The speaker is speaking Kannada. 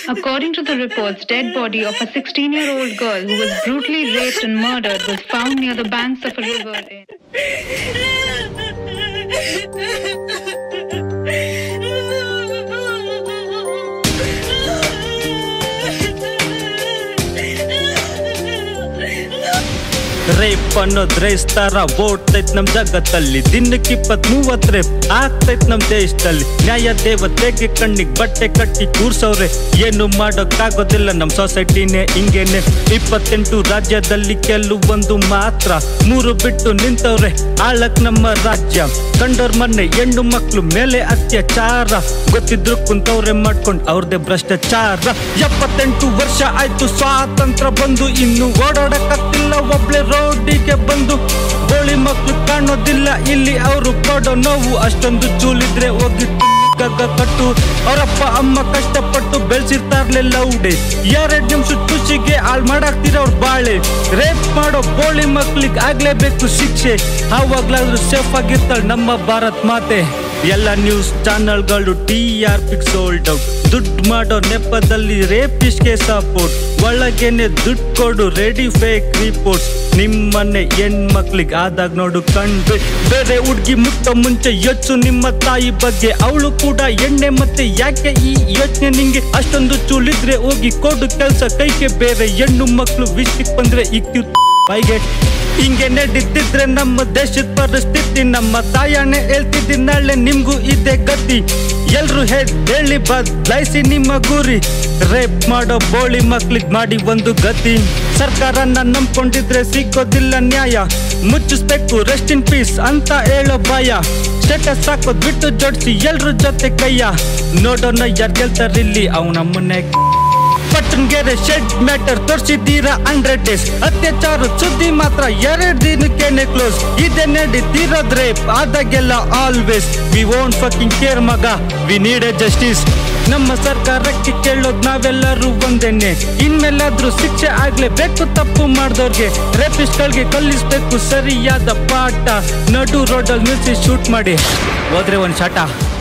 According to the reports, dead body of a 16-year-old girl who was brutally raped and murdered was found near the banks of a river in rape ಅನ್ನೋದ್ ರೇಸ್ ತರ ಓಡ್ತೈತ್ ನಮ್ ಜಗತ್ತಲ್ಲಿ ದಿನಕ್ಕೆ ಇಪ್ಪತ್ ಮೂವತ್ ರೇಪ್ ಆಗ್ತೈತ್ ನಮ್ ದೇಶದಲ್ಲಿ ನ್ಯಾಯ ದೇವತೆಗೆ ಕಣ್ಣಿಗ್ ಬಟ್ಟೆ ಕಟ್ಟಿ ಕೂರ್ಸವ್ರೆ ಏನು ಮಾಡೋಕ್ಕಾಗೋದಿಲ್ಲ ನಮ್ ಸೊಸೈಟಿನೇ ಹಿಂಗೇನೆ ಇಪ್ಪತ್ತೆಂಟು ರಾಜ್ಯದಲ್ಲಿ ಕೆಲವೊಂದು ಮಾತ್ರ ಮೂರು ಬಿಟ್ಟು ನಿಂತವ್ರೆ ಆಳಕ್ ನಮ್ಮ ರಾಜ್ಯ ಕಂಡೋರ್ ಮೊನ್ನೆ ಹೆಣ್ಣು ಮಕ್ಳು ಮೇಲೆ ಅತ್ಯಾಚಾರ ಗೊತ್ತಿದ್ರು ಕುಂತವ್ರೆ ಮಾಡ್ಕೊಂಡ್ ಅವ್ರದೇ ಭ್ರಷ್ಟಾಚಾರ ಎಪ್ಪತ್ತೆಂಟು ವರ್ಷ ಆಯ್ತು ಸ್ವಾತಂತ್ರ್ಯ ಬಂದು ಇನ್ನು ಓಡಾಡಕತ್ತಿಲ್ಲ ಒಬ್ಳೆ ರೋಡಿಗೆ ಬಂದು ಗೋಳಿ ಮಕ್ಳು ಕಾಣೋದಿಲ್ಲ ಇಲ್ಲಿ ಅವರು ಕೊಡೋ ನೋವು ಅಷ್ಟೊಂದು ಚೂಲಿದ್ರೆ ಹೋಗಿ ಗಗ್ಗ ಕಟ್ಟು ಅವರಪ್ಪ ಅಮ್ಮ ಕಷ್ಟಪಟ್ಟು ಬೆಳೆಸಿರ್ತಾರ್ಲೆ ಲೌಡೆ ಎರಡ್ ನಿಮಿಷ ಖುಷಿಗೆ ಹಾಳ್ ಮಾಡಾಕ್ತಿರ ಅವ್ರ ಬಾಳೆ ರೇಪ್ ಮಾಡೋ ಬೋಳಿ ಮಕ್ಳಿಗೆ ಆಗ್ಲೇಬೇಕು ಶಿಕ್ಷೆ ಆವಾಗ್ಲಾದ್ರೂ ಸೇಫ್ ಆಗಿರ್ತಾಳೆ ನಮ್ಮ ಭಾರತ್ ಮಾತೆ ಎಲ್ಲ ನ್ಯೂಸ್ ಚಾನಲ್ಗಳು T R P sold out ದುಡ್ಡು ಮಾಡೋ ನೆಪದಲ್ಲಿ ರೇಪಿಸ್ಗೆ ಸಪೋರ್ಟ್ ಒಳಗೇನೆ ದುಡ್ಡು ಕೊಡು ರೆಡಿ ಫೇಕ್ ರಿಪೋರ್ಟ್ಸ್ ನಿಮ್ಮನೆ ಹೆಣ್ಮಕ್ಳಿಗೆ ಆದಾಗ ನೋಡು ಕಂಡು ಬೇರೆ ಹುಡ್ಗಿ ಮುಟ್ಟ ಮುಂಚೆ ಯೋಚು ನಿಮ್ಮ ತಾಯಿ ಬಗ್ಗೆ ಅವಳು ಕೂಡ ಎಣ್ಣೆ ಮತ್ತೆ ಯಾಕೆ ಈ ಯೋಚನೆ ನಿಂಗೆ ಅಷ್ಟೊಂದು ಚೂಲಿದ್ರೆ ಹೋಗಿ ಕೊಡು ಕೆಲ್ಸ ಕೈಗೆ ಬೇರೆ ಹೆಣ್ಣು ಮಕ್ಳು ವಿಷಯಕ್ಕೆ ಬಂದ್ರೆ ಇಕ್ಕು ಬೈಗೆ ಹಿಂಗೆ ನಡೀತಿದ್ರೆ ನಮ್ಮ ದೇಶದ ಪರಿಸ್ಥಿತಿ ನಮ್ಮ ತಾಯಣ್ಣ ಹೇಳ್ತಿದ್ದಿ ನಾಳೆ ನಿಮ್ಗೂ ಇದೆ ಗತಿ ಎಲ್ರು ಹೇಳಿ ಬದಲಾಯಿಸಿ ನಿಮ್ಮ ಗುರಿ ರೇಪ್ ಮಾಡೋ ಬೋಳಿ ಮಕ್ಳಿಗ್ ಮಾಡಿ ಒಂದು ಗತಿ ಸರ್ಕಾರನ ನಂಬ್ಕೊಂಡಿದ್ರೆ ಸಿಗೋದಿಲ್ಲ ನ್ಯಾಯ ಮುಚ್ಚಿಸ್ಬೇಕು ರೆಸ್ಟ್ ಇನ್ ಪೀಸ್ ಅಂತ ಹೇಳೋ ಭಯ ಸ್ಟೇಟಸ್ ಹಾಕೋದ್ ಬಿಟ್ಟು ಜೋಡಿಸಿ ಎಲ್ರ ಜೊತೆ ಕೈಯ ನೋಡೋಣ ಯಾರ್ ಗೆಲ್ತಾರಿಲ್ಲಿ ಅವನ ಮುನ್ನೆ ಪಟ್ಟಣಗೆರೆ ಶೆಡ್ ಮ್ಯಾಟರ್ ತೋರಿಸಿದ್ದೀರಾ ಹಂಡ್ರೆಡ್ ಡೇಸ್ ಅತ್ಯಾಚಾರ ಸುದ್ದಿ ಮಾತ್ರ ಎರಡ್ ದಿನಕ್ಕೇನೆ ಕ್ಲೋಸ್ ಇದೇ ನಡೀತಿರೋದ್ ರೇಪ್ ಆದಾಗೆಲ್ಲ always we own fucking care ಮಗ ವಿ ನೀಡ್ ಎ ಜಸ್ಟಿಸ್ ನಮ್ಮ ಸರ್ಕಾರಕ್ಕೆ ಕೇಳೋದ್ ನಾವೆಲ್ಲರೂ ಒಂದೇನೆ ಇನ್ಮೇಲಾದ್ರೂ ಶಿಕ್ಷೆ ಆಗ್ಲೇಬೇಕು ತಪ್ಪು ಮಾಡ್ದವ್ರಿಗೆ ರೇಪಿಸ್ಟ್ಗಳಿಗೆ ಕಲಿಸ್ಬೇಕು ಸರಿಯಾದ ಪಾಠ ನಡು ರೋಡಲ್ಲಿ ನಿಲ್ಸಿ ಶೂಟ್ ಮಾಡಿ ಹೋದ್ರೆ ಒಂದ್ ಶಾಟ